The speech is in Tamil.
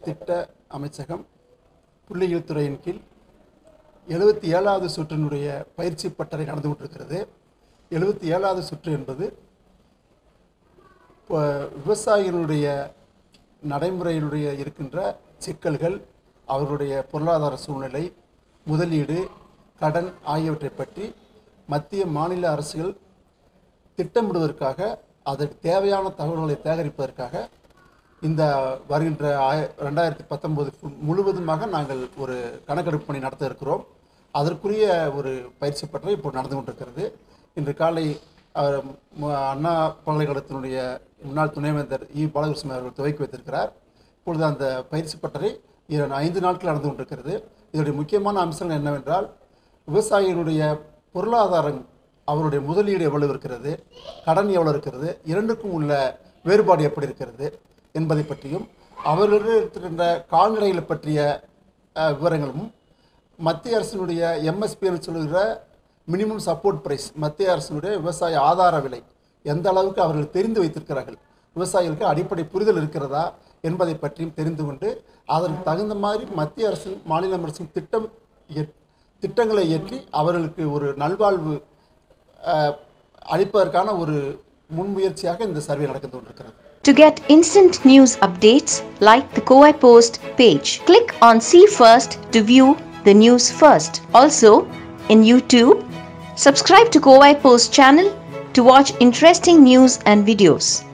திட்ட அமைச்சகம் புள்ளியியல் துறையின் கீழ் எழுபத்தி ஏழாவது சுற்றினுடைய பயிற்சி பட்டறை நடந்து கொண்டிருக்கிறது எழுபத்தி ஏழாவது சுற்று என்பது இப்போ விவசாயிகளுடைய நடைமுறையினுடைய இருக்கின்ற சிக்கல்கள் அவர்களுடைய பொருளாதார சூழ்நிலை முதலீடு கடன் ஆகியவற்றை பற்றி மத்திய மாநில அரசுகள் திட்டமிடுவதற்காக அதற்கு தேவையான தகவல்களை சேகரிப்பதற்காக இந்த வருகின்ற ஆய ரெண்டாயிரத்தி பத்தொம்போது முழுவதுமாக நாங்கள் ஒரு கணக்கெடுப்பு பணி நடத்த இருக்கிறோம் அதற்குரிய ஒரு பயிற்சி பட்டறை இப்போ நடந்து கொண்டிருக்கிறது இன்று காலை அவர் ம- அண்ணா பல்கலைக்கழகத்தினுடைய முன்னாள் துணைவேந்தர் இ பாலகிருஷ்ணன் அவர்கள் துவக்கி வைத்திருக்கிறார் இப்பொழுது அந்த பயிற்சி பட்டறை இர- ஐந்து நாட்கள் நடந்து கொண்டிருக்கிறது இதனுடைய முக்கியமான அம்சங்கள் என்னவென்றால் விவசாயிகளுடைய பொருளாதாரம் அவருடைய முதலீடு எவ்வளவு இருக்கிறது கடன் எவ்வளவு இருக்கிறது இரண்டுக்கும் உள்ள வேறுபாடு எப்படி இருக்கிறது என்பதை பற்றியும் அவர்களிடம் இருக்கின்ற கால்நடைகளை பற்றிய அஹ், விவரங்களும் மத்திய அரசினுடைய எம்எஸ்பி என்று சொல்லுகிற மினிமம் சப்போர்ட் பிரைஸ் மத்திய அரசினுடைய விவசாய ஆதார விலை எந்த அளவுக்கு அவர்கள் தெரிந்து வைத்திருக்கிறார்கள் விவசாயிகளுக்கு அடிப்படை புரிதல் இருக்கிறதா என்பதை பற்றியும் தெரிந்து கொண்டு அதற்கு தகுந்த மாதிரி மத்திய அரசின் மாநில அரசின் திட்டம் இயற்- திட்டங்களை இயற்றி அவர்களுக்கு ஒரு நல்வாழ்வு அஹ், அளிப்பதற்கான ஒரு முன்முயற்சியாக இந்த சர்வே நடந்து கொண்டிருக்கிறது To get instant news updates, like the Kowai Post page. Click on See First to view the news first. Also, in YouTube, subscribe to Kowai Post channel to watch interesting news and videos.